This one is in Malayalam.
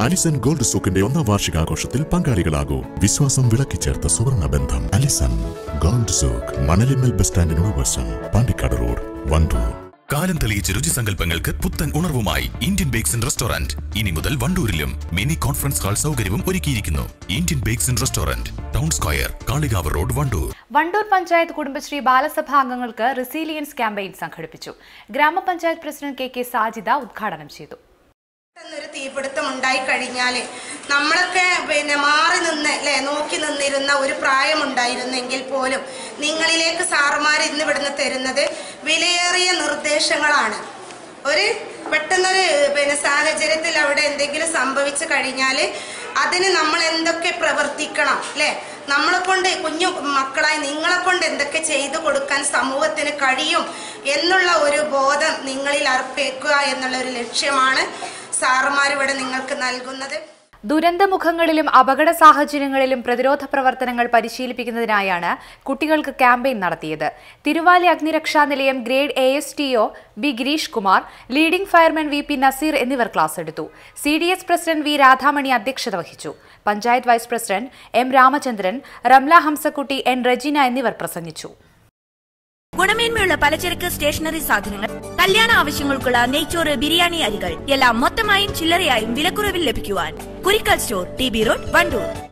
അലിസൺ ഗോൾഡ് സൂക്കിന്റെ ഒന്നാം വാർഷികാഘോഷത്തിൽ പങ്കാളികളാകൂ വിശ്വാസം വിളക്കിച്ചേർത്ത സുവർണ ബന്ധം Alison gold souk Manalimal bus സ്റ്റാൻഡിനോട് വശം പാണ്ടിക്കാട് റോഡ് വണ്ടൂർ കാലം തെളിയിച്ച രുചിസങ്കല്പങ്ങൾക്ക് പുത്തൻ ഉണർവുമായി ഇന്ത്യൻ ബേക്സ് ആൻഡ് റെസ്റ്റോറന്റ് ഇനി മുതൽ വണ്ടൂരിലും മിനി കോൺഫറൻസ് ഹാൾ സൗകര്യവും ഒരുക്കിയിരിക്കുന്നു Indian bakes and restaurant town square Kalikavu road Wandoor Wandoor panchayat Kudumbashree Balasabha അംഗങ്ങൾക്ക് റെസീലിയൻസ് ക്യാമ്പയിൻ സംഘടിപ്പിച്ചു ഗ്രാമപഞ്ചായത്ത് പ്രസിഡന്റ് കെ കെ സാജിദ ഉദ്ഘാടനം ചെയ്തു പെട്ടെന്നൊരു തീപിടുത്തം ഉണ്ടായി കഴിഞ്ഞാൽ നമ്മളൊക്കെ പിന്നെ മാറി നിന്ന് അല്ലേ നോക്കി നിന്നിരുന്ന ഒരു പ്രായമുണ്ടായിരുന്നെങ്കിൽ പോലും നിങ്ങളിലേക്ക് സാറുമാർ ഇന്ന് ഇവിടുന്ന് തരുന്നത് വിലയേറിയ നിർദ്ദേശങ്ങളാണ് ഒരു പെട്ടെന്നൊരു പിന്നെ സാഹചര്യത്തിൽ അവിടെ എന്തെങ്കിലും സംഭവിച്ചു കഴിഞ്ഞാൽ അതിന് നമ്മൾ എന്തൊക്കെ പ്രവർത്തിക്കണം അല്ലേ നമ്മളെ കൊണ്ട് കുഞ്ഞു മക്കളായി നിങ്ങളെ കൊണ്ട് എന്തൊക്കെ ചെയ്തു കൊടുക്കാൻ സമൂഹത്തിന് കഴിയും എന്നുള്ള ഒരു ബോധം നിങ്ങളിൽ അർപ്പിക്കുക എന്നുള്ള ഒരു ലക്ഷ്യമാണ് സാറുമാർ ഇവിടെ നിങ്ങൾക്ക് നൽകുന്നത് ദുരന്തമുഖങ്ങളിലും അപകട സാഹചര്യങ്ങളിലും പ്രതിരോധ പ്രവർത്തനങ്ങൾ പരിശീലിപ്പിക്കുന്നതിനായാണ് കുട്ടികൾക്ക് ക്യാമ്പയിൻ നടത്തിയത് തിരുവാലി അഗ്നിരക്ഷാ നിലയം grade A S T O B Girish Kumar leading fireman V P Naseer എന്നിവർ ക്ലാസ് എടുത്തു C D S president V Radhamani അധ്യക്ഷത വഹിച്ചു panchayat vice president M Ramachandran Ramla Hamsakutty N Regina എന്നിവർ പ്രസംഗിച്ചു ഗുണമേന്മയുള്ള പലചരക്ക് സ്റ്റേഷനറി സാധനങ്ങൾ കല്യാണ ആവശ്യങ്ങൾക്കുള്ള നെയ്ച്ചോറ് ബിരിയാണി അരികൾ എല്ലാം മൊത്തമായും ചില്ലറയായും വിലക്കുറവിൽ ലഭിക്കുവാൻ Kurikkal store T B road Wandoor